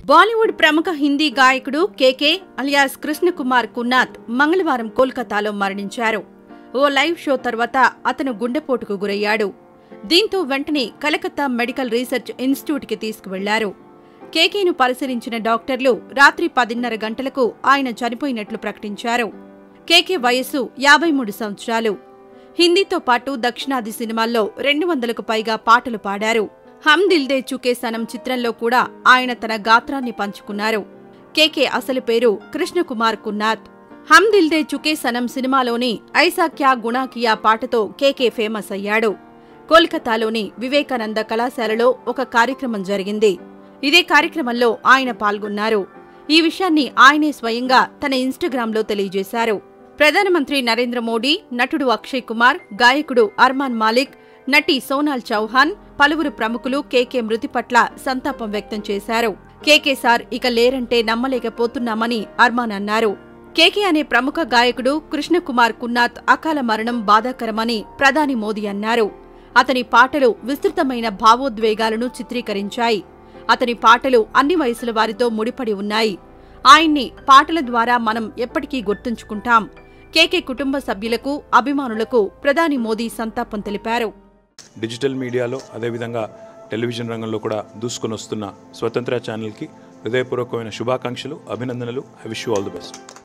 బాలీవుడ్ ప్రముఖ హిందీ గాయకుడు కేకే అలియాస్ కృష్ణకుమార్ కున్నాథ్ మంగళవారం కోల్కతాలో మరణించారు ఓ లైవ్ షో తర్వాత అతను గుండెపోటుకు గురయ్యాడు దీంతో వెంటనే కలకత్తా మెడికల్ రీసెర్చ్ ఇన్స్టిట్యూట్కి తీసుకువెళ్లారు కేకేను పరిశీలించిన డాక్టర్లు రాత్రి పదిన్నర గంటలకు ఆయన చనిపోయినట్లు ప్రకటించారు కేకే వయస్సు యాభై మూడు సంవత్సరాలు హిందీతో పాటు దక్షిణాది సినిమాల్లో రెండు వందలకు పైగా పాటలు పాడారు హమ్ దిల్ దే చుకే సనం చిత్రంలో కూడా ఆయన తన గాత్రాన్ని పంచుకున్నారు కేకే అసలు పేరు కృష్ణకుమార్ కున్నాథ్ హమ్ దిల్ దే చుకే సనం సినిమాలోని ఐసా క్యా గుణా కియా పాటతో కేకే ఫేమస్ అయ్యాడు కోల్కతాలోని వివేకానంద కళాశాలలో ఒక కార్యక్రమం జరిగింది ఇదే కార్యక్రమంలో ఆయన పాల్గొన్నారు ఈ విషయాన్ని ఆయనే స్వయంగా తన ఇన్స్టాగ్రామ్లో తెలియజేశారు ప్రధానమంత్రి నరేంద్ర మోడీ నటుడు అక్షయ్ కుమార్ గాయకుడు అర్మాన్ మాలిక్ నటి సోనాల్ చౌహాన్ పలువురు ప్రముఖులు కేకే మృతి పట్ల సంతాపం వ్యక్తం చేశారు కేకే సార్ ఇక లేరంటే నమ్మలేకపోతున్నామని అర్మాన్ అన్నారు కేకే అనే ప్రముఖ గాయకుడు కృష్ణకుమార్ కున్నాథ్ అకాల మరణం బాధాకరమని ప్రధాని మోదీ అన్నారు అతని పాటలు విస్తృతమైన భావోద్వేగాలను చిత్రీకరించాయి అతని పాటలు అన్ని వయసుల వారితో ముడిపడి ఉన్నాయి ఆయన్ని పాటల ద్వారా మనం ఎప్పటికీ గుర్తుంచుకుంటాం కేకే కుటుంబ సభ్యులకు అభిమానులకు ప్రధాని మోదీ సంతాపం తెలిపారు డిజిటల్ మీడియాలో అదేవిధంగా టెలివిజన్ రంగంలో కూడా దూసుకొని వస్తున్న స్వతంత్ర ఛానల్కి హృదయపూర్వకమైన శుభాకాంక్షలు అభినందనలు I wish you all the best